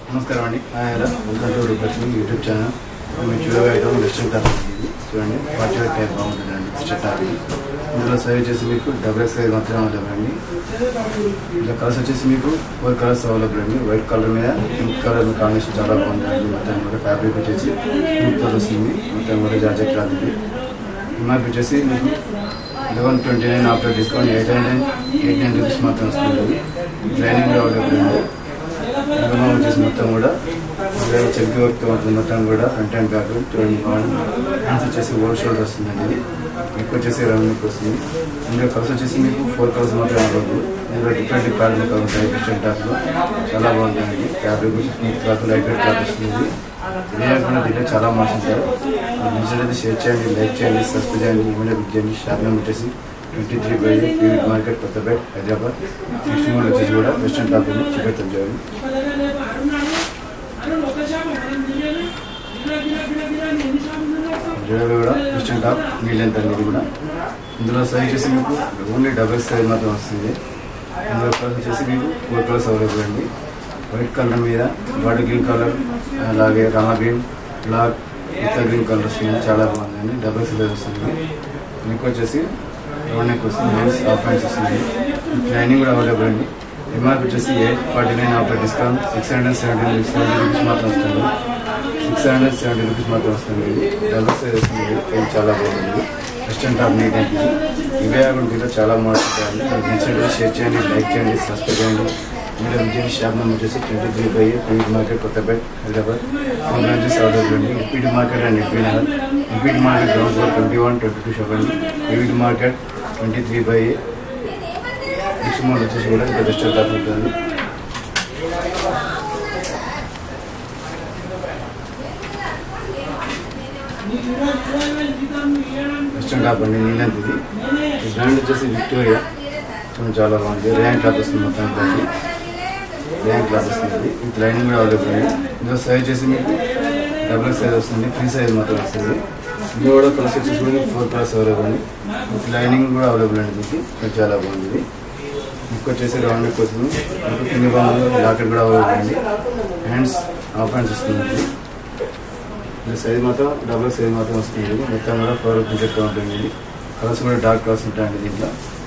నమస్కారం అండి ఆయన welcome to Rupalakshmi YouTube channel మీరు చూడగలగడం వెస్ట్రన్ టాప్ ఇది చూడండి ఫార్టీ ఫైవ్ టైప్ బాగుంటుందండి వెస్ట్రన్ టాప్ ఇది ఇందులో సైజ్ వచ్చేసి మీకు డబుల్ ఎక్స్ సైజ్ మాత్రమే అవైలబుల్ అండి ఇలా కలర్స్ వచ్చేసి మీకు ఫోర్ కలర్స్ అవైలబుల్ అండి వైట్ కలర్ మీద పింక్ కలర్ కాంబినేషన్ చాలా బాగుందండి మొత్తం కూడా ఫ్యాబ్రిక్ వచ్చేసి పింక్ కలర్ వస్తుంది మొత్తం కూడా జార్జెట్ క్లాత్ ఇది ఎంఆర్పి వచ్చేసి మీకు eleven twenty nine after discount eight hundred eight nine rupees మాత్రం వస్తుంది ట్రైనింగ్ కూడా అవైలబుల్ ఉంది అందులో వచ్చేసి మొత్తం కూడా చెక్కి వర్క్ ఉంటుంది మొత్తం కూడా ఫ్రంట్ అండ్ బ్యాక్ చూడండి హ్యాండ్స్ వచ్చేసి ఓవర్ షోల్డర్ వస్తుందండి ఇది ఎక్కువ వచ్చేసి రౌండ్ నెక్ వస్తుంది ఇందులో కలర్స్ వచ్చేసి మీకు ఫోర్ కలర్స్ మాత్రమే అవైలబుల్ ఇందులో డిఫరెంట్ ప్యాటర్న్ కలర్ ఉంటాయి క్రిస్టియన్ టాప్లో చాలా బాగుంటుందండి ఫ్యాబ్రిక్ వచ్చి smooth cloth light weight cloth వస్తుంది ఇదే కాకుండా దీంట్లో చాలా మోడల్స్ ఉంటారు డిజిటల్ అయితే షేర్ చేయండి లైక్ చేయండి సబ్స్క్రైబ్ చేయండి ఈమెయిల్ బుక్ చేయండి షాప్ నెంబర్ వచ్చేసి twenty three by PVT market Kothapet Hyderabad next model వచ్చేసి కూడా వెస్టర్న్ టాప్ ఉంది చూపెడతాం చూడండి జ్యువెలరీ కూడా వెస్టర్న్ టాప్ మీ లెంత్ అండి ఇది కూడా ఇందులో సైజ్ వచ్చేసి మీకు ఓన్లీ డబుల్ సైజ్ మాత్రం వస్తుంది ఇందులో కలర్స్ వచ్చేసి మీకు ఫోర్ కలర్స్ అవైలబుల్ అండి వైట్ కలర్ మీద బాడీ గ్రీన్ కలర్ అలాగే రామా గ్రీన్ బ్లాక్ ఇతర గ్రీన్ కలర్ వస్తుంది చాలా బాగుందండి డబుల్ సైజ్ వస్తుంది నెక్ వచ్చేసి రౌండ్ నెక్ వస్తుంది హ్యాండ్స్ హాఫ్ హ్యాండ్స్ వస్తుంది లైనింగ్ కూడా అవైలబుల్ అండి ఎంఆర్పి వచ్చేసి eight forty nine after discount six hundred seventy seventy rupees మాత్రం వస్తుంది సిక్స్ హండ్రెడ్ సెవెంటీ రూపీస్ మాత్రం వస్తుంది ఇది డబుల్ సైజ్ వస్తుంది ఇది ఇది చాలా బాగుంది వెస్టర్న్ టాప్ నీట్ అంటే ఇవే కాకుండా దీంట్లో చాలా మోడల్స్ ఉంటాయండి మీకు నచ్చినట్టు షేర్ చేయండి లైక్ చేయండి సబ్స్క్రైబ్ చేయండి మీరు విజయ్ షాప్ నెంబర్ వచ్చేసి twenty three by PVT market Kothapet Hyderabad four branches available అండి MPT market and MP Nagar MPT market ground floor twenty one twenty two shop అండి PVT market twenty three by next model వచ్చేసి కూడా ఇంకా western top ఉంటుంది western top అండి నీలంత్ ఇది ఈ బ్రాండ్ వచ్చేసి విక్టోరియా చూడండి చాలా బాగుంది ర్యాంక్ క్లాత్ వస్తుంది మొత్తం క్లాత్ ర్యాంక్ క్లాత్ వస్తుంది ఇది లైనింగ్ కూడా అవైలబుల్ అండి ఇందులో సైజ్ వచ్చేసి మీకు డబుల్ సైజ్ వస్తుంది ఫ్రీ సైజ్ మాత్రం వస్తుంది ఇందులో కూడా కలర్స్ వచ్చేసి కూడా ఫోర్ కలర్స్ అవైలబుల్ అండి విత్ లైనింగ్ కూడా అవైలబుల్ అండి మీకు ఇది చాలా బాగుంది ఇది నెక్ వచ్చేసి రౌండ్ నెక్ వస్తుంది మీకు కింద బాగుంది లాకెట్ కూడా అవైలబుల్ అండి హ్యాండ్స్ హాఫ్ హ్యాండ్స్ వస్తుంది ఇది ఇది సైజ్ మాత్రం డబుల్ సైజ్ మాత్రం వస్తుంది ఇది మొత్తం కూడా ఫ్లోర్ ప్రింటెడ్ ఉంటుంది ఇది కలర్స్ కూడా డార్క్ కలర్స్ ఉంటాయండి దీంట్లో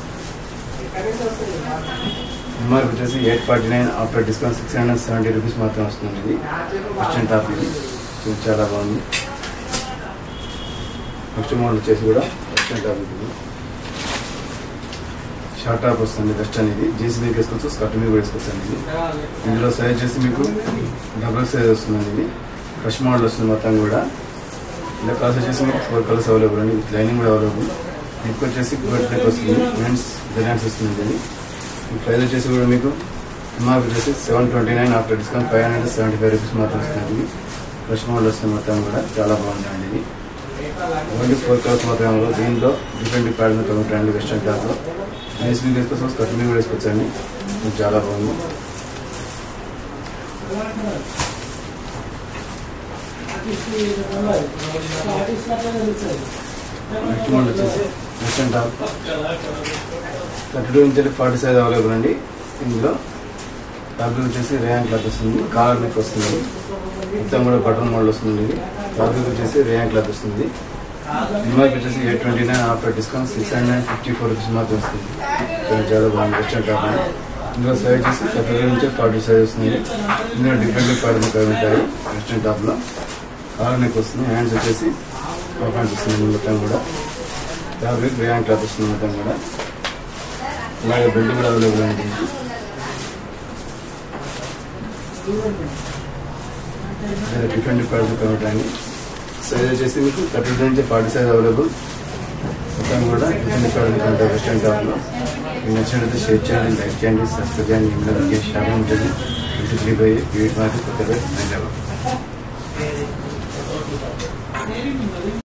ఎంఆర్పి వచ్చేసి eight forty nine after discount six hundred seventy rupees మాత్రం వస్తుంది ఇది వెస్టర్న్ టాప్ ఇది ఇది చాలా బాగుంది నెక్స్ట్ మోడల్ వచ్చేసి కూడా వెస్టర్న్ టాప్ ఇది షార్ట్ టాప్ వస్తుంది వెస్టర్న్ ఇది జీన్స్ మీకు వేసుకోవచ్చు స్కర్ట్ మీద వేసుకోవచ్చు ఇది ఇందులో సైజ్ వచ్చేసి మీకు డబుల్ సైజ్ వస్తుందండి ఇది ఫ్రెష్ మోడల్ వస్తుంది మొత్తం కూడా ఇలా కలర్స్ వచ్చేసి మీకు ఫోర్ కలర్స్ అవైలబుల్ అండి విత్ లైనింగ్ కూడా అవైలబుల్ నెక్ వచ్చేసి గోట్ నెక్ వస్తుంది హ్యాండ్స్ డిజైన్స్ వస్తుంది ఇది ఈ ప్రైస్ వచ్చేసి కూడా మీకు ఎంఆర్పి వచ్చేసి seven twenty nine after discount five hundred seventy five rupees మాత్రం వస్తుంది ఫ్రెష్ మోడల్ వస్తుంది మొత్తం కూడా చాలా బాగుందండి ఇది ఓన్లీ ఫోర్ కలర్స్ మాత్రమే అవైలబుల్ దీంట్లో డిఫరెంట్ ప్యాటర్న్ కలుగుతాయి అండి వెస్టర్న్ టాప్లో నైస్ మీకు వేసుకోవచ్చు స్కర్ట్ మీద కూడా వేసుకోవచ్చండి ఇది చాలా బాగుంది నెక్స్ట్ మోడల్ వచ్చేసి western top thirty two inch forty size available అండి ఇందులో ఫ్యాబ్రిక్ వచ్చేసి రేయాన్ క్లాత్ వస్తుంది కాలర్ నెక్ వస్తుంది మొత్తం కూడా బటన్ మోడల్ వస్తుంది ఇది ఫ్యాబ్రిక్ వచ్చేసి రేయాన్ క్లాత్ వస్తుంది ఎంఆర్పి వచ్చేసి eight twenty nine after discount six hundred fifty four rupees మాత్రం వస్తుంది చాలా చాలా బాగుంది వెస్టర్న్ టాప్ అండి ఇందులో సైజ్ వచ్చేసి థర్టీ టూ నుంచి ఫార్టీ సైజ్ వస్తుంది ఇందులో డిఫరెంట్ ప్యాటర్న్ ఉంటాయి వెస్టర్న్ టాప్లో కాలర్ నెక్ వస్తుంది హ్యాండ్స్ వచ్చేసి హాఫ్ హ్యాండ్స్ వస్తుంది మొత్తం కూడా ఫ్యాబ్రిక్ రేయాన్ క్లాత్ వస్తుంది మొత్తం కూడా అలాగే బెల్ట్ కూడా అవైలబుల్ అండి దీనికి డిఫరెంట్ డిఫరెంట్ ఉంటాయండి సైజ్ వచ్చేసి మీకు థర్టీ టూ నుంచి ఫార్టీ సైజ్ అవైలబుల్ మొత్తం కూడా డిఫరెంట్ డిఫరెంట్ ఉంటాయి వెస్టర్న్ టాప్లో మీకు నచ్చినట్లయితే షేర్ చేయండి లైక్ చేయండి సబ్స్క్రైబ్ చేయండి ఇంకా షాపింగ్ ఉంటుంది twenty three by eight market Kothapeta Hyderabad